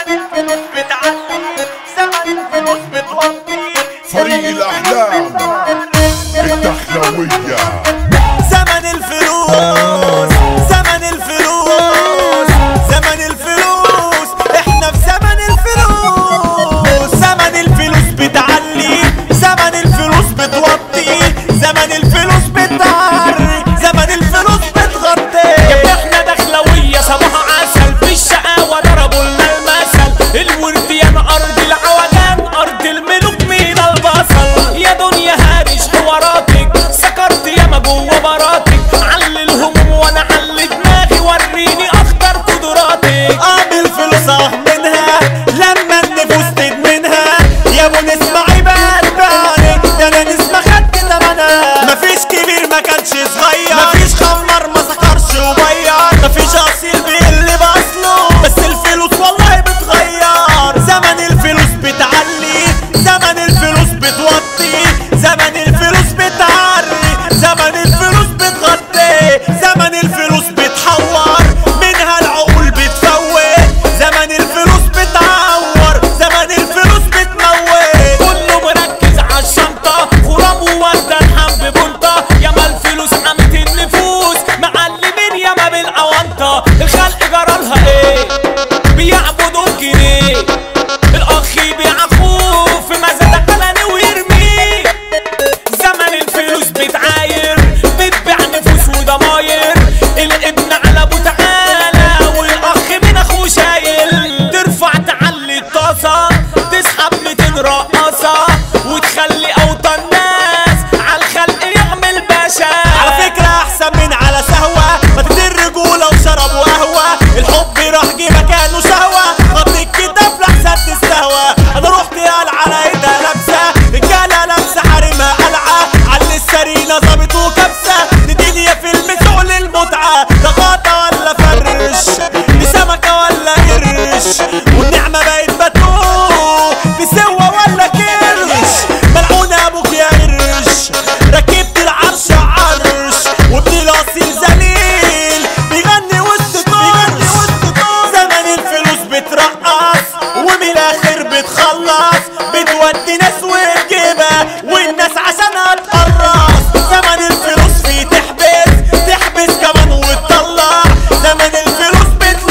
زمن الفلوس بتعلي زمن الفلوس بتوطي فريق الأحلام الدخلوية زمن الفلوس زمن الفلوس زمن الفلوس احنا في زمن الفلوس زمن الفلوس بتعلي زمن الفلوس بتوطي زمن الفلوس بتعري زمن الفلوس بتغطي احنا دخلوية صباح عسل في الشقاوة ضربوا لنا المثل الورديان ارض العوجان ارض الملوك من البصل يا دنيا هارش حواراتك سكرت ياما جوه براتك علي الهموم وانا علي دماغي وريني اخطر قدراتك اعمل فلوس اه منها لما النفوس تدمنها يا ابو نسمع عباد بعدك ده انا نسمع خدت تمنها مفيش كبير ما كانش صغير مفيش خمر ما سكرش وبير مفيش اصيل بيقل باصله بس الفلوس والله بتغير زمن الفلوس بتعلي زمن الفلوس بتوطي زمن الفلوس بتعري زمن الفلوس بتغطي زمن الفلوس بتحور منها العقول بتفوت زمن الفلوس بتعور زمن الفلوس بتموت كله مركز عالشنطة غراب ووردة الحب بنطة ياما الفلوس عمت النفوس معلمين ياما بالأونطة الخلق جرالها ايه بيعبدوا الجنيه الأخ يبيع أخوه في مزاد علني ويرميه زمن الفلوس بتعاير بتبيع نفوس وضماير الابن على ابو تعالى والاخ من اخوه شايل ترفع تعلي الطاسه تسحب 200 رقاصه وتخلي اوطى الناس على الخلق يعمل باشا على فكرة أحسن من على سهوة ما تدير رجولة وشرب وقهوة الحب راح جه مكانه شهوة غطي الكتاب لحسن تستهوى أنا رحت قال على إيدها لابسة رجالة لابسة حريمها قلعة على السرينة ظابط وكبسة دي دنيا فيلم سوق للمتعة ده قاطع ولا فرش دي سمكة ولا قرش والنعمة بقت بتوه دي سوا ولا كرش ملعون أبوك يا قرش ركبت العرش عرش وابن الاصيل ذليل بيغني وسط طرش زمن الفلوس بترقص ومن الاخر بتخلص بتودي ناس وتجيبها والناس عشانها تقرص زمن الفلوس فيه تحبس تحبس كمان وتطلع زمن الفلوس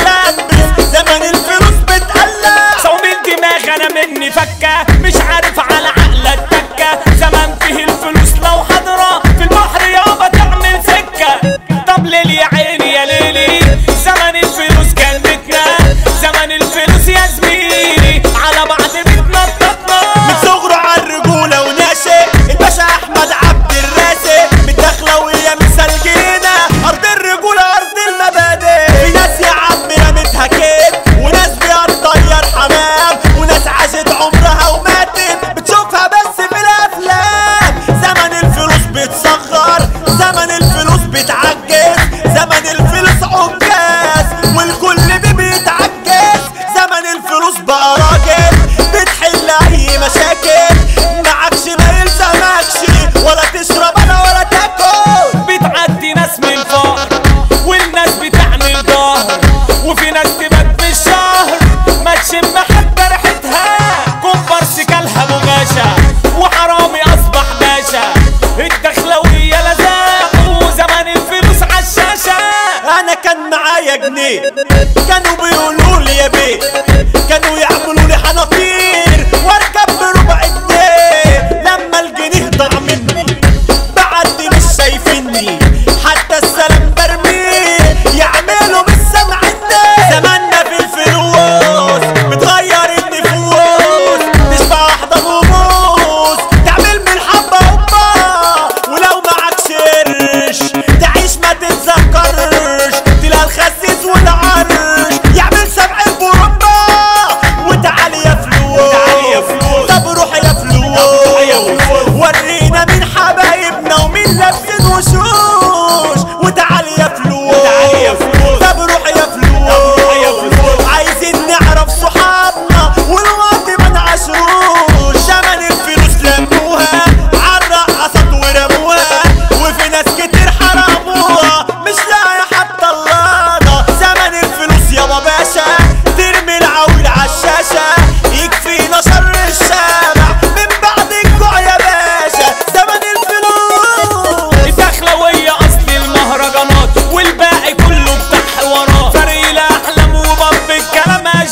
بتلبس زمن الفلوس بتقلع صوم الدماغ انا مني فكه مش عارف على عقلك تكه زمان فيه الفلوس لو حضره في البحر يابا تعمل سكه طب ليلي يا عيني يا ليلي زمن الفلوس كلمتنا زمن الفلوس يا زميلي على بعض بتنططنا من صغره على الرجولة وناشئ الباشا أحمد عبد الراسي من دخلوية مثال جينا أرض الرجولة أرض المبادئ في ناس يا عم رمتها كيد وناس بيطير حمام وناس عاشت عمرها وماتت بتشوفها بس في الأفلام زمن الفلوس بتصغر زمن الفلوس بتعجز زمن الفلوس عكاز والكل بيه بيتعجز زمن الفلوس بقى راجل بتحل اي مشاكل معكش ما يلزمكش ولا تشرب انا ولا تاكل بتعدي ناس من الفقر والناس بتعمل ظهر وفي ناس تبات في الشهر ما تشم حتى ريحتها كومبارس كلها بغاشة وحرامي اصبح باشا الدخلوية لزاقوا زمان الفلوس عالشاشة انا كان معايا جنيه كانوا بيقولوا لي يا بيه كانوا يعملوا لي حناطير واركب بربع الدنيا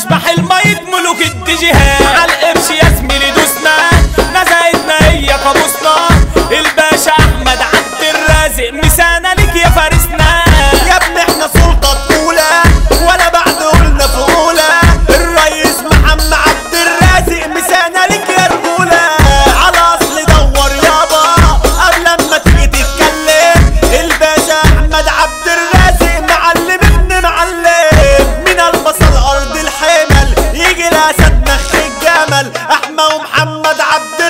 اشبح الميت ملوك الديجيهات على القرش يا زميلي دوسنا نزايدنا هي قاموسنا الباشا احمد عبد الرازق مسانا ليك يا فارسنا يا ابني احنا سلطة اولى ولا بعد قلنا في اولى الرئيس محمد عبد الرازق مسانا لك يا رجولة على اصل دور يابا قبل ما تيجي تتكلم الباشا احمد عبد الرازق معلم ابن معلم من البصل ارض الحمل يجي الاسد نخ الجمل احمد ومحمد عبد